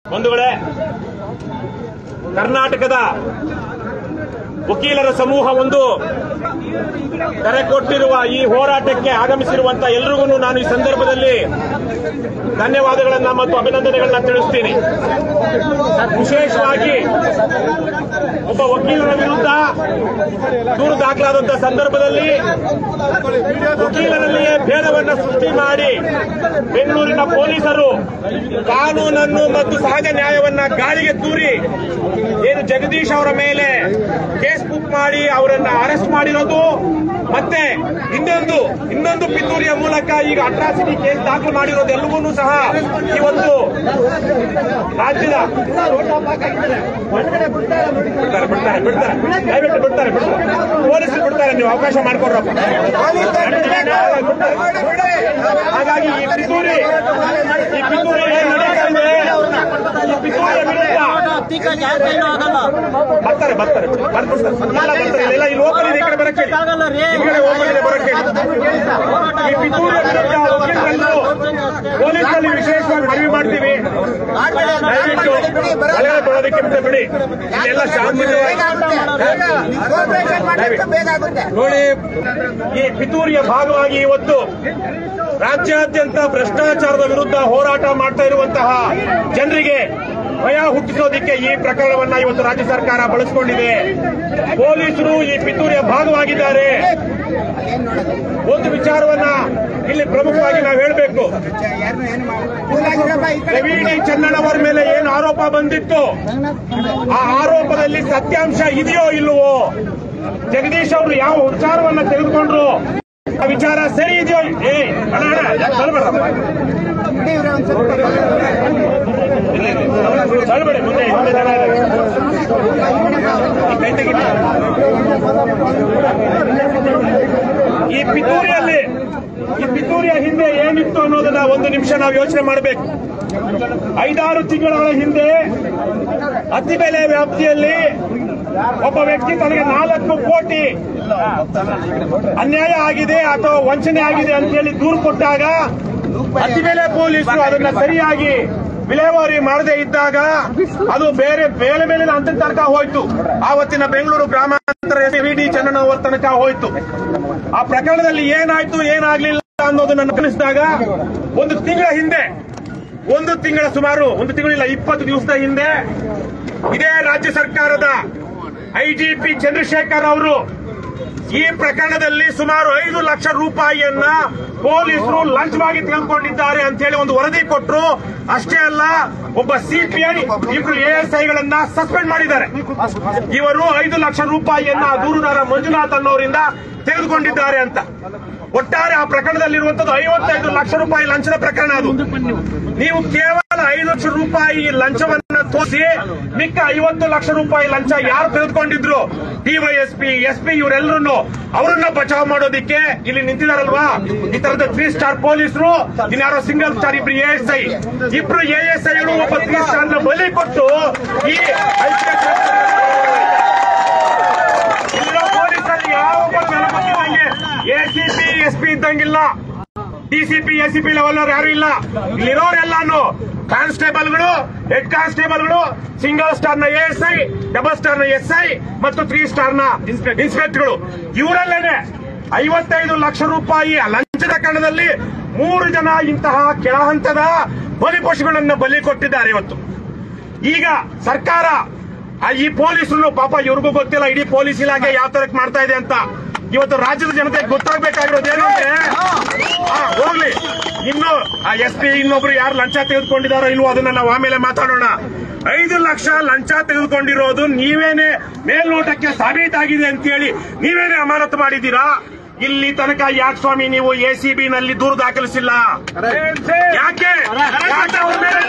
ಬಂಧುಗಳೇ ಕರ್ನಾಟಕದ ವಕೀಲರ ಸಮೂಹ ಒಂದು ಕರೆ ಕೊಟ್ಟಿರುವ ಈ ಹೋರಾಟಕ್ಕೆ ಆಗಮಿಸಿರುವಂತ ಎಲ್ರಿಗೂ ನಾನು ಈ ಸಂದರ್ಭದಲ್ಲಿ ಧನ್ಯವಾದಗಳನ್ನ ಮತ್ತು ಅಭಿನಂದನೆಗಳನ್ನ ತಿಳಿಸ್ತೀನಿ ವಿಶೇಷವಾಗಿ ಒಬ್ಬ ವಕೀಲರ ವಿರುದ್ಧ ದೂರು ದಾಖಲಾದಂತಹ ಸಂದರ್ಭದಲ್ಲಿ ವಕೀಲರಲ್ಲಿಯೇ ಭೇದವನ್ನ ಸೃಷ್ಟಿ ಮಾಡಿ ಬೆಂಗಳೂರಿನ ಪೊಲೀಸರು ಕಾನೂನನ್ನು ಮತ್ತು ಸಹಜ ನ್ಯಾಯವನ್ನ ಗಾಳಿಗೆ ತೂರಿ ಏನು ಜಗದೀಶ್ ಅವರ ಮೇಲೆ ಕೇಸ್ ಬುಕ್ ಮಾಡಿ ಅವರನ್ನ ಅರೆಸ್ಟ್ ಮಾಡಿರೋದು ಮತ್ತೆ ಇನ್ನೊಂದು ಇನ್ನೊಂದು ಪಿತೂರಿಯ ಮೂಲಕ ಈಗ ಅಟ್ರಾಸಿಟಿ ಕೇಸ್ ದಾಖಲು ಮಾಡಿರೋದು ಎಲ್ಲವನ್ನೂ ಸಹ ಇವತ್ತು ರಾಜ್ಯದ ಬಿಡ್ತಾರೆ ಬಿಡ್ತಾರೆ ಬಿಡ್ತಾರೆ ದಯವಿಟ್ಟು ಬಿಡ್ತಾರೆ ಬಿಡ್ತಾರೆ ಪೊಲೀಸರು ಬಿಡ್ತಾರೆ ನೀವು ಅವಕಾಶ ಮಾಡ್ಕೊಡ್ರಪ್ಪ ಹಾಗಾಗಿ ಈ ಪಿತೂರಿ ಈ ಪಿತೂರಿ ಏನ್ ನಡೀತಾ ಇದೆ ಈ ಪಿತೂರಿಯ ವಿರುದ್ಧ ಬರ್ತಾರೆ ಬರ್ತಾರೆ ಬರ್ಬಿಡ್ತಾರೆ ಎಲ್ಲ ಬರ್ತಾರೆ ಇಲ್ಲ ಇಲ್ಲಿ ಓಪನ್ ಇದೆ ಈ ಕಡೆ ಬರಕ್ಕೆ ಹೇಳಿ. ಈ ಕಡೆ ಓಪನ್ ಇದೆ ಬರಕ್ಕೆ ಹೇಳಿ. ಈ ಪಿತೂರಿಯ ವಿರುದ್ಧ ವಕೀಲರನ್ನು ಪೊಲೀಸಲ್ಲಿ ವಿಶೇಷವಾಗಿ ಮನವಿ ಮಾಡ್ತೀವಿ ದಯವಿಟ್ಟು ಒಳಗಡೆ ಬರೋದಕ್ಕೆ ಬಿಟ್ಟು ಬಿಡಿ ಇಲ್ಲೆಲ್ಲ ಶಾಂತಿಯುತವಾಗಿ ನೋಡಿ ಈ ಪಿತೂರಿಯ ಭಾಗವಾಗಿ ಇವತ್ತು ರಾಜ್ಯಾದ್ಯಂತ ಭ್ರಷ್ಟಾಚಾರದ ವಿರುದ್ಧ ಹೋರಾಟ ಮಾಡ್ತಾ ಇರುವಂತಹ ಜನರಿಗೆ ಭಯ ಹುಟ್ಟಿಸೋದಕ್ಕೆ ಈ ಪ್ರಕರಣವನ್ನ ಇವತ್ತು ರಾಜ್ಯ ಸರ್ಕಾರ ಬಳಸಿಕೊಂಡಿದೆ ಪೊಲೀಸರು ಈ ಪಿತೂರಿಯ ಭಾಗವಾಗಿದ್ದಾರೆ ಒಂದು ವಿಚಾರವನ್ನ ಇಲ್ಲಿ ಪ್ರಮುಖವಾಗಿ ನಾವು ಹೇಳಬೇಕು ಡಿ ಚನ್ನಣ್ಣವರ ಮೇಲೆ ಏನು ಆರೋಪ ಬಂದಿತ್ತು ಆ ಆರೋಪದಲ್ಲಿ ಸತ್ಯಾಂಶ ಇದೆಯೋ ಇಲ್ಲವೋ ಜಗದೀಶ್ ಅವರು ಯಾವ ವಿಚಾರವನ್ನ ತೆಗೆದುಕೊಂಡ್ರು ಆ ವಿಚಾರ ಸರಿ ಇದೆಯೋ ಏ ಅಣ್ಣ ಅಣ್ಣ ಯಾಕೆ ತಳ್ಬೇಡ ತಳ್ಬೇಡಿ ಮುಂದೆ ಮುಂದೆ ಜನ ಇದ್ದಾರೆ. ಈ ಕೈ ತೆಗೀರಿ. ಈ ಪಿತೂರಿಯಲ್ಲಿ ಈ ಪಿತೂರಿಯ ಹಿಂದೆ ಏನಿತ್ತು ಅನ್ನೋದನ್ನ ಒಂದು ನಿಮಿಷ ನಾವು ಯೋಚನೆ ಮಾಡಬೇಕು ಐದಾರು ತಿಂಗಳ ಹಿಂದೆ ಅತಿ ಬೆಲೆ ವ್ಯಾಪ್ತಿಯಲ್ಲಿ ಒಬ್ಬ ವ್ಯಕ್ತಿ ತನಗೆ ನಾಲ್ಕು ಕೋಟಿ ಅನ್ಯಾಯ ಆಗಿದೆ ಅಥವಾ ವಂಚನೆ ಆಗಿದೆ ಅಂತ ಹೇಳಿ ದೂರು ಕೊಟ್ಟಾಗ ಅತಿ ಬೆಲೆ ಪೊಲೀಸರು ಅದನ್ನ ಸರಿಯಾಗಿ ವಿಲೇವಾರಿ ಮಾಡದೇ ಇದ್ದಾಗ ಅದು ಬೇರೆ ಬೇರೆ ಮೇಲಿನ ಹಂತದ ತನಕ ಹೋಯ್ತು ಆವತ್ತಿನ ಬೆಂಗಳೂರು ಗ್ರಾಮಾಂತರ ವಿ ಡಿ ಚನ್ನಣ್ಣವರ ತನಕ ಹೋಯ್ತು ಆ ಪ್ರಕರಣದಲ್ಲಿ ಏನಾಯ್ತು ಏನಾಗ್ಲಿಲ್ಲ ಅನ್ನೋದನ್ನ ಗಮನಿಸಿದಾಗ ಒಂದು ತಿಂಗಳ ಹಿಂದೆ ಒಂದು ತಿಂಗಳ ಸುಮಾರು ಒಂದು ತಿಂಗಳಿಲ್ಲ ಇಪ್ಪತ್ತು ದಿವಸದ ಹಿಂದೆ ಇದೇ ರಾಜ್ಯ ಸರ್ಕಾರದ ಐಜಿಪಿ ಚಂದ್ರಶೇಖರ್ ಅವರು ಈ ಪ್ರಕರಣದಲ್ಲಿ ಸುಮಾರು ಐದು ಲಕ್ಷ ರೂಪಾಯಿಯನ್ನ ಪೊಲೀಸರು ಲಂಚವಾಗಿ ತೆಗೆದುಕೊಂಡಿದ್ದಾರೆ ಅಂತ ಹೇಳಿ ಒಂದು ವರದಿ ಕೊಟ್ಟರು ಅಷ್ಟೇ ಅಲ್ಲ ಒಬ್ಬ ಸಿಪಿಐ ಇಬ್ರು ಎಎಸ್ಐಗಳನ್ನ ಸಸ್ಪೆಂಡ್ ಮಾಡಿದ್ದಾರೆ ಇವರು ಐದು ಲಕ್ಷ ರೂಪಾಯಿಯನ್ನ ದೂರುದಾರ ಮಂಜುನಾಥ್ ಅನ್ನೋರಿಂದ ತೆಗೆದುಕೊಂಡಿದ್ದಾರೆ ಅಂತ ಒಟ್ಟಾರೆ ಆ ಪ್ರಕರಣದಲ್ಲಿರುವಂತದ್ದು ಐವತ್ತೈದು ಲಕ್ಷ ರೂಪಾಯಿ ಲಂಚದ ಪ್ರಕರಣ ಅದು ನೀವು ಕೇವಲ ಐದು ಲಕ್ಷ ರೂಪಾಯಿ ಲಂಚವನ್ನ ತೋರಿಸಿ ಮಿಕ್ಕ ಐವತ್ತು ಲಕ್ಷ ರೂಪಾಯಿ ಲಂಚ ಯಾರು ತೆಗೆದುಕೊಂಡಿದ್ರು ಡಿವೈಎಸ್ಪಿ ಎಸ್ಪಿ ಇವರೆಲ್ಲರನ್ನು ಅವರನ್ನ ಬಚಾವ್ ಮಾಡೋದಿಕ್ಕೆ ಇಲ್ಲಿ ನಿಂತಿದಾರಲ್ವಾ ಈ ತರದ ತ್ರೀ ಸ್ಟಾರ್ ಪೊಲೀಸರು ಇನ್ಯಾರೋ ಸಿಂಗಲ್ ಸ್ಟಾರ್ ಇಬ್ರು ಎಎಸ್ಐ ಇಬ್ರು ಎಎಸ್ಐಗಳು ಒಬ್ಬ ತ್ರೀ ಸ್ಟಾರ್ ನ ಬಲಿ ಕೊಟ್ಟು ಈ ಇಲ್ಲಿರೋ ಪೊಲೀಸರಲ್ಲಿ ಯಾವ ಎಸಿಪಿ ಎಸ್ಪಿ ಇದ್ದಂಗಿಲ್ಲ ಡಿಸಿಪಿ ಎಸಿಪಿ ಲೆವೆಲ್ ಯಾರು ಇಲ್ಲ ಇಲ್ಲಿರೋರೆಲ್ಲಾನು ಕಾನ್ಸ್ಟೇಬಲ್ಗಳು ಹೆಡ್ ಕಾನ್ಸ್ಟೇಬಲ್ಗಳು ಸಿಂಗಲ್ ಸ್ಟಾರ್ ನ ಎಎಸ್ಐ ಡಬಲ್ ಸ್ಟಾರ್ ನ ಎಸ್ಐ ಮತ್ತು ತ್ರೀ ಸ್ಟಾರ್ ನ ಇನ್ಸ್ಪೆಕ್ಟರ್ಗಳು ಇವರಲ್ಲೇನೆ ಐವತ್ತೈದು ಲಕ್ಷ ರೂಪಾಯಿ ಲಂಚದ ಕಣದಲ್ಲಿ ಮೂರು ಜನ ಇಂತಹ ಕೆಳಹಂತದ ಬಲಿಪಶುಗಳನ್ನ ಬಲಿ ಕೊಟ್ಟಿದ್ದಾರೆ ಇವತ್ತು ಈಗ ಸರ್ಕಾರ ಆ ಈ ಪೊಲೀಸರು ಪಾಪ ಇವ್ರಿಗೂ ಗೊತ್ತಿಲ್ಲ ಇಡೀ ಪೊಲೀಸ್ ಇಲಾಖೆ ಯಾವ ತರಕ್ ಮಾಡ್ತಾ ಇದೆ ಅಂತ ಇವತ್ತು ರಾಜ್ಯದ ಜನತೆಗೆ ಗೊತ್ತಾಗಬೇಕಾಗಿರೋದು ಏನಂದ್ರೆ ಆ, ಹೋಗ್ಲಿ ಇನ್ನು ಆ ಎಸ್ ಪಿ ಇನ್ನೊಬ್ರು ಯಾರು ಲಂಚ ತೆಗೆದುಕೊಂಡಿದಾರೋ ಇಲ್ವೋ ಅದನ್ನ ನಾವು ಆಮೇಲೆ ಮಾತಾಡೋಣ ಐದು ಲಕ್ಷ ಲಂಚ ತೆಗೆದುಕೊಂಡಿರೋದು ನೀವೇನೆ ಮೇಲ್ನೋಟಕ್ಕೆ ಸಾಬೀತಾಗಿದೆ ಅಂತೇಳಿ ನೀವೇನೆ ಅಮಾನತು ಮಾಡಿದ್ದೀರಾ ಇಲ್ಲಿ ತನಕ ಯಾಕೆ ಸ್ವಾಮಿ ನೀವು ಎಸಿಬಿ ನಲ್ಲಿ ದೂರು ದಾಖಲಿಸಿಲ್ಲ ಯಾಕೆ ಯಾಕೆ ಅವ್ರ ಮೇಲೆ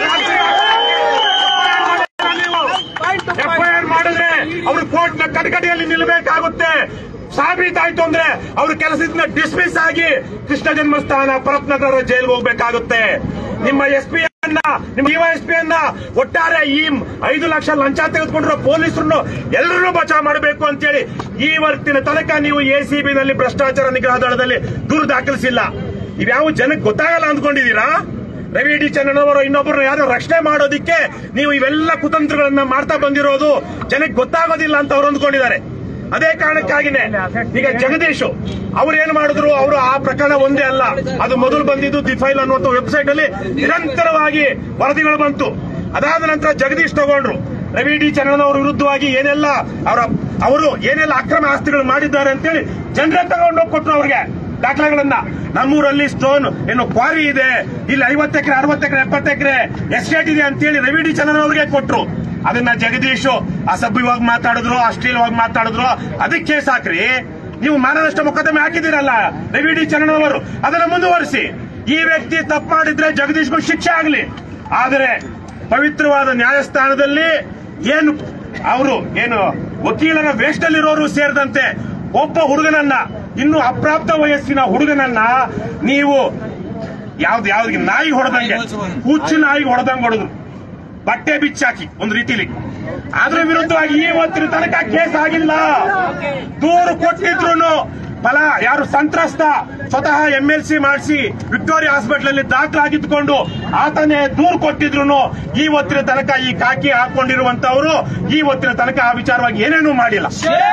ಎಫ್ಐಆರ್ ಮಾಡಿದ್ರೆ ಅವರು ಕೋರ್ಟ್ ನ ಕಟಕಟಿಯಲ್ಲಿ ನಿಲ್ಲಬೇಕಾಗುತ್ತೆ ಸಾಬೀತಾಯ್ತು ಅಂದ್ರೆ ಅವ್ರ ಕೆಲಸದಿಂದ ಡಿಸ್ಮಿಸ್ ಆಗಿ ಕೃಷ್ಣ ಜನ್ಮಸ್ಥಾನ ಪರಪ್ನಗರ ಜೈಲ್ಗೆ ಹೋಗ್ಬೇಕಾಗುತ್ತೆ ನಿಮ್ಮ ಎಸ್ ಪಿ ಅನ್ನ ನಿಮ್ಮ ಡಿವೈಎಸ್ ಪಿ ಅನ್ನ ಒಟ್ಟಾರೆ ಈ ಐದು ಲಕ್ಷ ಲಂಚ ತೆಗೆದುಕೊಂಡಿರೋ ಪೊಲೀಸರನ್ನು ಎಲ್ಲರನ್ನೂ ಬಚಾವ್ ಮಾಡಬೇಕು ಅಂತೇಳಿ ಈ ವರ್ತಿನ ತನಕ ನೀವು ಎಸಿಬಿ ನಲ್ಲಿ ಭ್ರಷ್ಟಾಚಾರ ನಿಗ್ರಹ ದಳದಲ್ಲಿ ದೂರು ದಾಖಲಿಸಿಲ್ಲ ಇವ್ಯಾವ ಜನಕ್ಕೆ ಗೊತ್ತಾಗಲ್ಲ ಅಂದ್ಕೊಂಡಿದ್ದೀರಾ ರವಿ ಡಿ ಚನ್ನಣ್ಣವರು ಇನ್ನೊಬ್ಬರನ್ನ ಯಾರೋ ರಕ್ಷಣೆ ಮಾಡೋದಿಕ್ಕೆ ನೀವು ಇವೆಲ್ಲ ಕುತಂತ್ರಗಳನ್ನ ಮಾಡ್ತಾ ಬಂದಿರೋದು ಜನಕ್ಕೆ ಗೊತ್ತಾಗೋದಿಲ್ಲ ಅಂತ ಅವ್ರು ಅಂದ್ಕೊಂಡಿದ್ದಾರೆ ಅದೇ ಕಾರಣಕ್ಕಾಗಿನೇ ಈಗ ಜಗದೀಶ್ ಅವ್ರು ಏನ್ ಮಾಡಿದ್ರು ಅವರು ಆ ಪ್ರಕರಣ ಒಂದೇ ಅಲ್ಲ ಅದು ಮೊದಲು ಬಂದಿದ್ದು ದಿ ಫೈಲ್ ಅನ್ನುವಂಥ ವೆಬ್ಸೈಟ್ ಅಲ್ಲಿ ನಿರಂತರವಾಗಿ ವರದಿಗಳು ಬಂತು ಅದಾದ ನಂತರ ಜಗದೀಶ್ ತಗೊಂಡ್ರು ರವಿ ಡಿ ಚನ್ನಣ್ಣನವರ ವಿರುದ್ಧವಾಗಿ ಏನೆಲ್ಲ ಅವರ ಅವರು ಏನೆಲ್ಲ ಅಕ್ರಮ ಆಸ್ತಿಗಳು ಮಾಡಿದ್ದಾರೆ ಅಂತೇಳಿ ಜನರೇ ತಗೊಂಡೋಗಿ ಕೊಟ್ರು ಅವ್ರಿಗೆ ದಾಖಲೆಗಳನ್ನ ನಮ್ಮೂರಲ್ಲಿ ಸ್ಟೋನ್ ಏನು ಕ್ವಾರಿ ಇದೆ ಇಲ್ಲಿ ಐವತ್ತು ಎಕರೆ ಅರವತ್ತು ಎಕರೆ ಎಪ್ಪತ್ತು ಎಕರೆ ಎಸ್ಟೇಟ್ ಇದೆ ಅಂತೇಳಿ ರವಿ ಡಿ ಚಂದ್ರನ್ ಅವ್ರಿಗೆ ಕೊಟ್ರು ಅದನ್ನ ಜಗದೀಶ್ ಅಸಭ್ಯವಾಗಿ ಮಾತಾಡಿದ್ರು ಅಶ್ಲೀಲವಾಗಿ ಮಾತಾಡಿದ್ರು ಅದಕ್ಕೆ ಕೇಸ್ ಹಾಕ್ರಿ ನೀವು ಮಾನನಷ್ಟ ಮೊಕದ್ದಮೆ ಹಾಕಿದಿರಲ್ಲ ರವಿ ಡಿ ಚಂದ್ರನ್ ಅವರು ಅದನ್ನ ಮುಂದುವರಿಸಿ ಈ ವ್ಯಕ್ತಿ ತಪ್ಪು ಮಾಡಿದ್ರೆ ಜಗದೀಶ್ಗೂ ಶಿಕ್ಷೆ ಆಗಲಿ ಆದರೆ ಪವಿತ್ರವಾದ ನ್ಯಾಯಸ್ಥಾನದಲ್ಲಿ ಏನು ಅವರು ಏನು ವಕೀಲರ ವೇಷದಲ್ಲಿರೋರು ಸೇರಿದಂತೆ ಒಬ್ಬ ಹುಡುಗನನ್ನ ಇನ್ನು ಅಪ್ರಾಪ್ತ ವಯಸ್ಸಿನ ಹುಡುಗನನ್ನ ನೀವು ಯಾವ್ದು ಯಾವ್ದು ನಾಯಿ ಹೊಡೆದಂಗೆ ಹುಚ್ಚು ನಾಯಿ ಹೊಡೆದಂಗೆ ಹೊಡೆದ್ರು ಬಟ್ಟೆ ಬಿಚ್ಚಾಕಿ ಒಂದು ರೀತಿಲಿ ಅದ್ರ ವಿರುದ್ಧವಾಗಿ ಈ ಹೊತ್ತಿನ ತನಕ ಕೇಸ್ ಆಗಿಲ್ಲ ದೂರು ಕೊಟ್ಟಿದ್ರು ಫಲ ಯಾರು ಸಂತ್ರಸ್ತ ಸ್ವತಃ ಎಂಎಲ್ಸಿ ಮಾಡಿಸಿ ವಿಕ್ಟೋರಿಯಾ ಹಾಸ್ಪಿಟಲ್ ಅಲ್ಲಿ ದಾಖಲಾಗಿದ್ದುಕೊಂಡು ಆತನೇ ದೂರು ಕೊಟ್ಟಿದ್ರು ಈ ಹೊತ್ತಿನ ತನಕ ಈ ಕಾಕಿ ಹಾಕೊಂಡಿರುವಂತವರು ಈ ಹೊತ್ತಿನ ತನಕ ಆ ವಿಚಾರವಾಗಿ ಏನೇನೂ ಮಾಡಿಲ್ಲ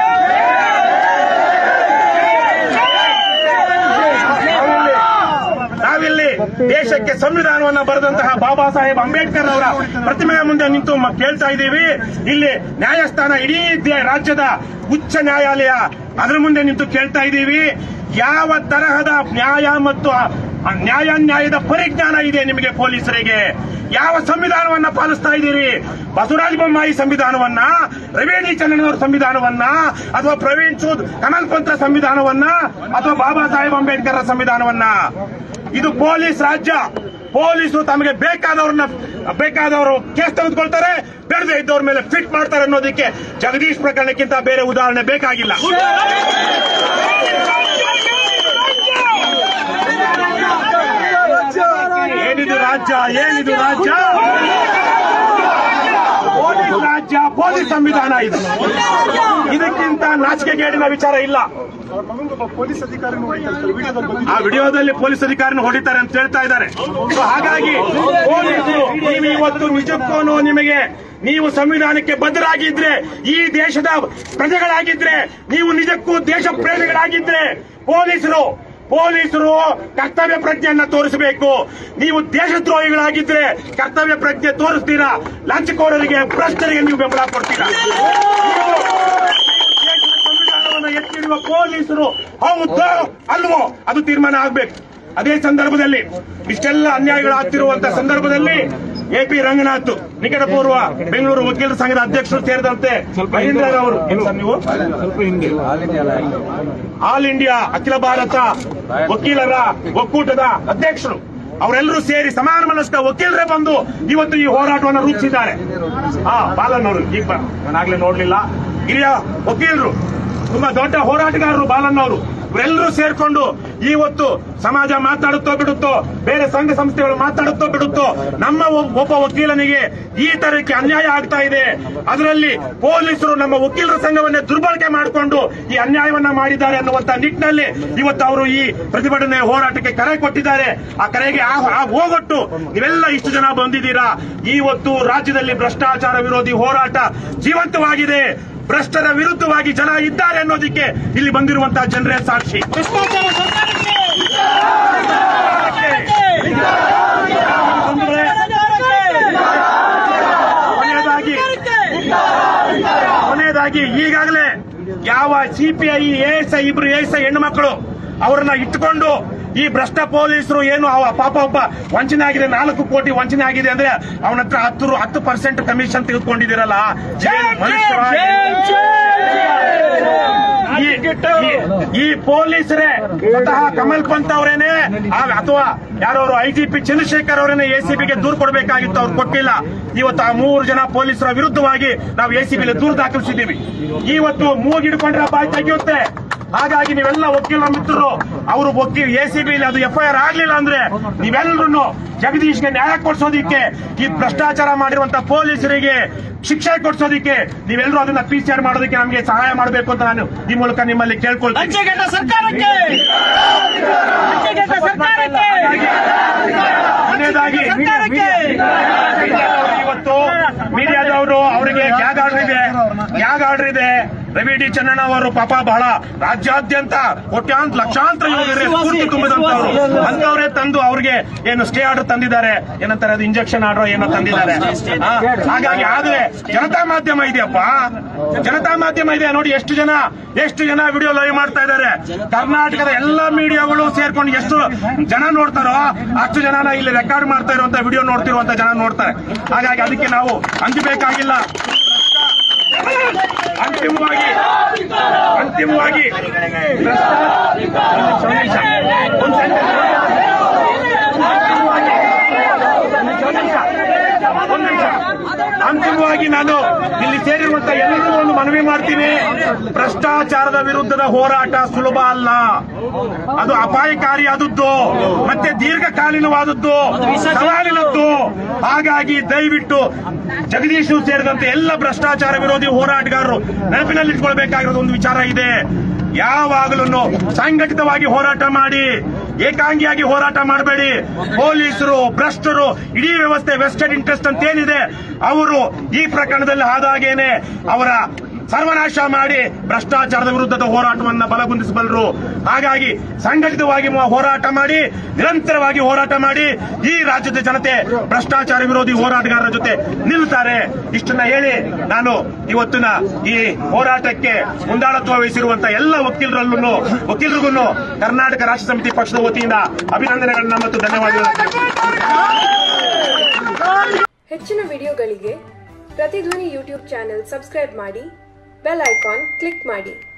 ನಾವಿಲ್ಲಿ ದೇಶಕ್ಕೆ ಸಂವಿಧಾನವನ್ನ ಬರೆದಂತಹ ಬಾಬಾ ಸಾಹೇಬ್ ಅಂಬೇಡ್ಕರ್ ಅವರ ಪ್ರತಿಮೆಯ ಮುಂದೆ ನಿಂತು ಮ- ಕೇಳ್ತಾ ಇದ್ದೀವಿ ಇಲ್ಲಿ ನ್ಯಾಯಸ್ಥಾನ ಇಡೀ ದೇ- ರಾಜ್ಯದ ಉಚ್ಚ ನ್ಯಾಯಾಲಯ ಅದರ ಮುಂದೆ ನಿಂತು ಕೇಳ್ತಾ ಇದ್ದೀವಿ ಯಾವ ತರಹದ ನ್ಯಾಯ ಮತ್ತು ಆ- ಆ ನ್ಯಾಯಾನ್ಯಾಯದ ಪರಿಜ್ಞಾನ ಇದೆ ನಿಮಗೆ ಪೊಲೀಸರಿಗೆ ಯಾವ ಸಂವಿಧಾನವನ್ನ ಪಾಲಿಸ್ತಾ ಇದ್ದೀರಿ ಬಸವರಾಜ ಬೊಮ್ಮಾಯಿ ಸಂವಿಧಾನವನ್ನ ರವೇಣಿ ಚಂದ್ರನವರ ಸಂವಿಧಾನವನ್ನ ಅಥವಾ ಪ್ರವೀಣ್ ಸೂದ್ ಕಮಲ್ ಪಂತ್ರ ಸಂವಿಧಾನವನ್ನ ಅಥವಾ ಬಾಬಾ ಸಾಹೇಬ್ ಅಂಬೇಡ್ಕರ್ ಸಂವಿಧಾನವನ್ನ ಇದು ಪೊಲೀಸ್ ರಾಜ್ಯ ಪೊಲೀಸರು ತಮಗೆ ಬೇಕಾದವ್ರನ್ನ ಬೇಕಾದವರು ಕೇಸ್ ತೆಗೆದುಕೊಳ್ತಾರೆ ಬೇಡದೆ ಇದ್ದವ್ರ ಮೇಲೆ ಫಿಟ್ ಮಾಡ್ತಾರೆ ಅನ್ನೋದಕ್ಕೆ ಜಗದೀಶ್ ಪ್ರಕರಣಕ್ಕಿಂತ ಬೇರೆ ಉದಾಹರಣೆ ಬೇಕಾಗಿಲ್ಲ ಏನಿದು ರಾಜ್ಯ ಏನಿದು ರಾಜ್ಯ ಪೊಲೀಸ್ ರಾಜ್ಯ ಪೊಲೀಸ್ ಸಂವಿಧಾನ ಇದು ಇದಕ್ಕಿಂತ ನಾಚಿಕೆಗೇಡಿನ ವಿಚಾರ ಇಲ್ಲ ಅವ್ರ ಮಗನಿಗೊಬ್ಬ ಪೊಲೀಸ್ ಅಧಿಕಾರಿ ನೋಡಿದ್ದಾರೆ ವಿಡಿಯೋದಲ್ಲಿ ಬಂದಿದೆ ಆ ವಿಡಿಯೋದಲ್ಲಿ ಪೊಲೀಸ್ ಅಧಿಕಾರಿನ ಹೊಡಿತಾರೆ ಅಂತ ಹೇಳ್ತಾ ಇದ್ದಾರೆ So ಹಾಗಾಗಿ ಪೊಲೀಸರು ನೀವು ಇವತ್ತು ನಿಜಕ್ಕೂ ನಿಮಗೆ ನೀವು ಸಂವಿಧಾನಕ್ಕೆ ಬದ್ಧರಾಗಿದ್ರೆ ಈ ದೇಶದ ಪ್ರಜೆಗಳಾಗಿದ್ರೆ ನೀವು ನಿಜಕ್ಕೂ ದೇಶ ಪ್ರೇಮಿಗಳಾಗಿದ್ರೆ ಪೊಲೀಸರು ಪೊಲೀಸರು ಕರ್ತವ್ಯ ಪ್ರಜ್ಞೆಯನ್ನ ತೋರಿಸಬೇಕು ನೀವು ದೇಶದ್ರೋಹಿಗಳಾಗಿದ್ರೆ ಕರ್ತವ್ಯ ಪ್ರಜ್ಞೆ ತೋರಿಸ್ತೀರಾ ಲಂಚಕೋರರಿಗೆ ಭ್ರಷ್ಟರಿಗೆ ನೀವು ಬೆಂಬಲ ಕೊಡ್ತೀರಾ ನೀವು ದೇಶದ ಸಂವಿಧಾನವನ್ನು ಎತ್ತಿಡುವ ಪೊಲೀಸರು ಹೌದೋ ಅಲ್ವೋ ಅದು ತೀರ್ಮಾನ ಆಗ್ಬೇಕು ಅದೇ ಸಂದರ್ಭದಲ್ಲಿ ಇಷ್ಟೆಲ್ಲ ಅನ್ಯಾಯಗಳಾಗ್ತಿರುವಂತ ಸಂದರ್ಭದಲ್ಲಿ ಎಪಿ ರಂಗನಾಥ್ ನಿಕಟ ಪೂರ್ವ ಬೆಂಗಳೂರು ವಕೀಲರ ಸಂಘದ ಅಧ್ಯಕ್ಷರು ಸೇರಿದಂತೆ ಮಹೇಂದ್ರ ಅವರು ಏನು ಸರ್ ನೀವು ಆಲ್ ಇಂಡಿಯಾ ಅಖಿಲ ಭಾರತ ವಕೀಲರ ಒಕ್ಕೂಟದ ಅಧ್ಯಕ್ಷರು ಅವರೆಲ್ಲರೂ ಸೇರಿ ಸಮಾನ ಮನಸ್ಕ ವಕೀಲರೇ ಬಂದು ಇವತ್ತು ಈ ಹೋರಾಟವನ್ನು ರೂಪಿಸಿದ್ದಾರೆ ಹಾ ಬಾಲನ್ನವರು ಈಗ ಬ- ನಾನಾಗ್ಲೇ ನೋಡ್ಲಿಲ್ಲ ಹಿರಿಯ ವಕೀಲರು ತುಂಬಾ ದೊಡ್ಡ ಹೋರಾಟಗಾರರು ಬಾಲನ್ನವರು ಇವರೆಲ್ಲರೂ ಸೇರ್ಕೊಂಡು ಇವತ್ತು ಸಮಾಜ ಮಾತಾಡುತ್ತೋ ಬಿಡುತ್ತೋ ಬೇರೆ ಸಂಘ ಸಂಸ್ಥೆಗಳು ಮಾತಾಡುತ್ತೋ ಬಿಡುತ್ತೋ ನಮ್ಮ ಒಬ್- ಒಬ್ಬ ವಕೀಲನಿಗೆ ಈ ತರಕ್ಕೆ ಅನ್ಯಾಯ ಆಗ್ತಾ ಇದೆ ಅದರಲ್ಲಿ ಪೊಲೀಸರು ನಮ್ಮ ವಕೀಲರ ಸಂಘವನ್ನೇ ದುರ್ಬಳಕೆ ಮಾಡಿಕೊಂಡು ಈ ಅನ್ಯಾಯವನ್ನ ಮಾಡಿದ್ದಾರೆ ಅನ್ನುವಂತ ನಿಟ್ಟಿನಲ್ಲಿ ಇವತ್ತು ಅವರು ಈ ಪ್ರತಿಭಟನೆ ಹೋರಾಟಕ್ಕೆ ಕರೆ ಕೊಟ್ಟಿದ್ದಾರೆ ಆ ಕರೆಗೆ ಆ- ಆ ಹೋಗೊಟ್ಟು ನೀವೆಲ್ಲ ಇಷ್ಟು ಜನ ಬಂದಿದ್ದೀರಾ ಇವತ್ತು ರಾಜ್ಯದಲ್ಲಿ ಭ್ರಷ್ಟಾಚಾರ ವಿರೋಧಿ ಹೋರಾಟ ಜೀವಂತವಾಗಿದೆ ಭ್ರಷ್ಟರ ವಿರುದ್ಧವಾಗಿ ಜನ ಇದ್ದಾರೆ ಅನ್ನೋದಕ್ಕೆ ಇಲ್ಲಿ ಬಂದಿರುವಂತಹ ಜನರೇ ಸಾಕ್ಷಿ ಭ್ರಷ್ಟಾಚಾರ ಸರ್ಕಾರಕ್ಕೆ ಬಂಧುಗಳೇ, ಕೊನೆಯದಾಗಿ ಕೊನೆಯದಾಗಿ ಈಗಾಗಲೇ ಯಾವ ಸಿಪಿಐ ಎಎಸ್ಐ ಇಬ್ರು ಎಎಸ್ಐ ಹೆಣ್ಣು ಮಕ್ಕಳು ಅವರನ್ನ ಇಟ್ಟುಕೊಂಡು ಈ ಭ್ರಷ್ಟ ಪೊಲೀಸರು ಏನು ಅವ ಪಾಪ ಒಬ್ಬ ವಂಚನೆ ಆಗಿದೆ ನಾಲ್ಕು ಕೋಟಿ ವಂಚನೆ ಆಗಿದೆ ಅಂದ್ರೆ ಅವನ ಹತ್ರ ಹತ್ತು ಹತ್ತು ಪರ್ಸೆಂಟ್ ಕಮಿಷನ್ ತೆಗೆದುಕೊಂಡಿದ್ದೀರಲ್ಲ ಇದೇನು ಮನುಷ್ಯರ? ಈ- ಈ- ಈ ಪೊಲೀಸರೇ ಸ್ವತಃ ಕಮಲ್ ಪಂತ್ ಅವರೇನೆ ಆ- ಅಥವಾ ಯಾರವರು ಐಜಿಪಿ ಚಂದ್ರಶೇಖರ್ ಅವರೇನೆ ಎಸಿಬಿಗೆ ದೂರು ಕೊಡಬೇಕಾಗಿತ್ತು ಅವ್ರು ಕೊಟ್ಟಿಲ್ಲ ಇವತ್ತು ಆ ಮೂರು ಜನ ಪೊಲೀಸರ ವಿರುದ್ಧವಾಗಿ ನಾವು ಎಸಿಬಿಗೆ ದೂರು ದಾಖಲಿಸಿದ್ದೀವಿ ಇವತ್ತು ಮೂಗಿಡ್ಕೊಂಡ್ರೆ ಬಾಯಿ ತೆಗೆಯುತ್ತೆ ಹಾಗಾಗಿ ನೀವೆಲ್ಲ ವಕೀಲರ ಮಿತ್ರರು ಅವರು ವಕೀಲ್ ಎ ಸಿ ಬಿ ಅದು ಎಫ್ಐಆರ್ ಆಗ್ಲಿಲ್ಲ ಅಂದ್ರೆ ನೀವೆಲ್ಲರೂ ಜಗದೀಶ್ಗೆ ನ್ಯಾಯ ಕೊಡಿಸೋದಿಕ್ಕೆ ಈ ಭ್ರಷ್ಟಾಚಾರ ಮಾಡಿರುವಂತ ಪೊಲೀಸರಿಗೆ ಶಿಕ್ಷೆ ಕೊಡಿಸೋದಿಕ್ಕೆ ನೀವೆಲ್ಲರೂ ಅದನ್ನ ಪಿ ಸಿ ಆರ್ ಮಾಡೋದಕ್ಕೆ ನಮಗೆ ಸಹಾಯ ಮಾಡಬೇಕು ಅಂತ ನಾನು ಈ ಮೂಲಕ ನಿಮ್ಮಲ್ಲಿ ಕೇಳ್ಕೊಳ್ತೀನಿ ಲಂಚಗೆಟ್ಟ ಸರ್ಕಾರಕ್ಕೆ ಲಂಚಗೆಟ್ಟ ಸರ್ಕಾರಕ್ಕೆ ಕೊನೆಯದಾಗಿ ಸರ್ಕಾರಕ್ಕೆ ಮೀಡಿಯಾದವರು ಇವತ್ತು ಮೀಡಿಯಾದವರು ಅವರಿಗೆ ಗ್ಯಾಗ್ ಆರ್ಡರ್ ಇದೆ ಗ್ಯಾಗ್ ಆರ್ಡರ್ ಇದೆ ರವಿ ಡಿ ಚೆನ್ನಣ್ಣ ಅವರು ಪಾಪ ಬಹಳ ರಾಜ್ಯಾದ್ಯಂತ ಕೋಟ್ಯಾಂತ ಲಕ್ಷಾಂತರ ಯುವಕರಿಗೆ ಸ್ಫೂರ್ತಿ ತುಂಬಿದಂತವ್ರು ಅಂತವರೇ ತಂದು ಅವ್ರಿಗೆ ಏನು ಸ್ಟೇ ಆರ್ಡರ್ ತಂದಿದ್ದಾರೆ ಏನಂತಾರೆ ಅದು ಇಂಜೆಕ್ಷನ್ ಆರ್ಡರ್ ಏನೋ ತಂದಿದ್ದಾರೆ ಆ, ಹಾಗಾಗಿ ಆದ್ರೆ ಜನತಾ ಮಾಧ್ಯಮ ಇದೆಯಪ್ಪ ಜನತಾ ಮಾಧ್ಯಮ ಇದೆ ನೋಡಿ ಎಷ್ಟು ಜನ ಎಷ್ಟು ಜನ ವಿಡಿಯೋ ಲೈವ್ ಮಾಡ್ತಾ ಇದ್ದಾರೆ ಕರ್ನಾಟಕದ ಎಲ್ಲ ಮೀಡಿಯಾಗಳು ಸೇರ್ಕೊಂಡು ಎಷ್ಟು ಜನ ನೋಡ್ತಾರೋ ಅಷ್ಟು ಜನನ ಇಲ್ಲಿ ರೆಕಾರ್ಡ್ ಮಾಡ್ತಾ ಇರುವಂತ ವಿಡಿಯೋ ನೋಡ್ತಿರುವಂತ ಜನ ನೋಡ್ತಾರೆ ಹಾಗಾಗಿ ಅದಕ್ಕೆ ನಾವು ಅಂಜಬೇಕಾಗಿಲ್ಲ ಅಂತಿಮವಾಗಿ ಅಂತಿಮವಾಗಿ ಒಂದು ಒಂದು ನಿಮಿಷ. ಅಂತಿಮವಾಗಿ ನಾನು ಇಲ್ಲಿ ಸೇರಿರುವಂತ ಎಲ್ಲರಿಗೂ ಒಂದು ಮನವಿ ಮಾಡ್ತೀನಿ ಭ್ರಷ್ಟಾಚಾರದ ವಿರುದ್ಧದ ಹೋರಾಟ ಸುಲಭ ಅಲ್ಲ ಅದು ಅಪಾಯಕಾರಿಯಾದದ್ದು ಮತ್ತೆ ದೀರ್ಘಕಾಲೀನವಾದದ್ದು ಸವಾಲಿನದ್ದು ಹಾಗಾಗಿ ದಯವಿಟ್ಟು ಜಗದೀಶು ಸೇರಿದಂತೆ ಎಲ್ಲ ಭ್ರಷ್ಟಾಚಾರ ವಿರೋಧಿ ಹೋರಾಟಗಾರರು ನೆನಪಿನಲ್ಲಿಟ್ಕೊಳ್ಬೇಕಾಗಿರೋದು ಒಂದು ವಿಚಾರ ಇದೆ ಯಾವಾಗಲೂ ಸಂಘಟಿತವಾಗಿ ಹೋರಾಟ ಮಾಡಿ ಏಕಾಂಗಿಯಾಗಿ ಹೋರಾಟ ಮಾಡಬೇಡಿ ಪೊಲೀಸರು ಭ್ರಷ್ಟರು ಇಡೀ ವ್ಯವಸ್ಥೆ ವೆಸ್ಟೆಡ್ ಇಂಟ್ರೆಸ್ಟ್ ಅಂತ ಏನಿದೆ ಅವರು ಈ ಪ್ರಕರಣದಲ್ಲಿ ಆದಾಗೇನೆ ಅವರ ಸರ್ವನಾಶ ಮಾಡಿ ಭ್ರಷ್ಟಾಚಾರದ ವಿರುದ್ಧದ ಹೋರಾಟವನ್ನ ಬಲಗುಂದಿಸಬಲ್ಲರು ಹಾಗಾಗಿ ಸಂಘಟಿತವಾಗಿ ಮ- ಹೋರಾಟ ಮಾಡಿ ನಿರಂತರವಾಗಿ ಹೋರಾಟ ಮಾಡಿ ಈ ರಾಜ್ಯದ ಜನತೆ ಭ್ರಷ್ಟಾಚಾರ ವಿರೋಧಿ ಹೋರಾಟಗಾರರ ಜೊತೆ ನಿಲ್ತಾರೆ ಇಷ್ಟನ್ನ ಹೇಳಿ ನಾನು ಇವತ್ತಿನ ಈ ಹೋರಾಟಕ್ಕೆ ಮುಂದಾಳತ್ವ ವಹಿಸಿರುವಂತ ಎಲ್ಲ ವಕೀಲರಲ್ಲೂ ವಕೀಲರಿಗೂ ಕರ್ನಾಟಕ ರಾಷ್ಟ್ರ ಸಮಿತಿ ಪಕ್ಷದ ವತಿಯಿಂದ ಅಭಿನಂದನೆಗಳನ್ನ ಮತ್ತು ಧನ್ಯವಾದಗಳು ಹೆಚ್ಚಿನ ವಿಡಿಯೋಗಳಿಗೆ ಪ್ರತಿಧ್ವನಿ ಯೂಟ್ಯೂಬ್ ಚಾನೆಲ್ ಸಬ್ಸ್ಕ್ರೈಬ್ ಮಾಡಿ ಬೆಲ್ ಐಕಾನ್ ಕ್ಲಿಕ್ ಮಾಡಿ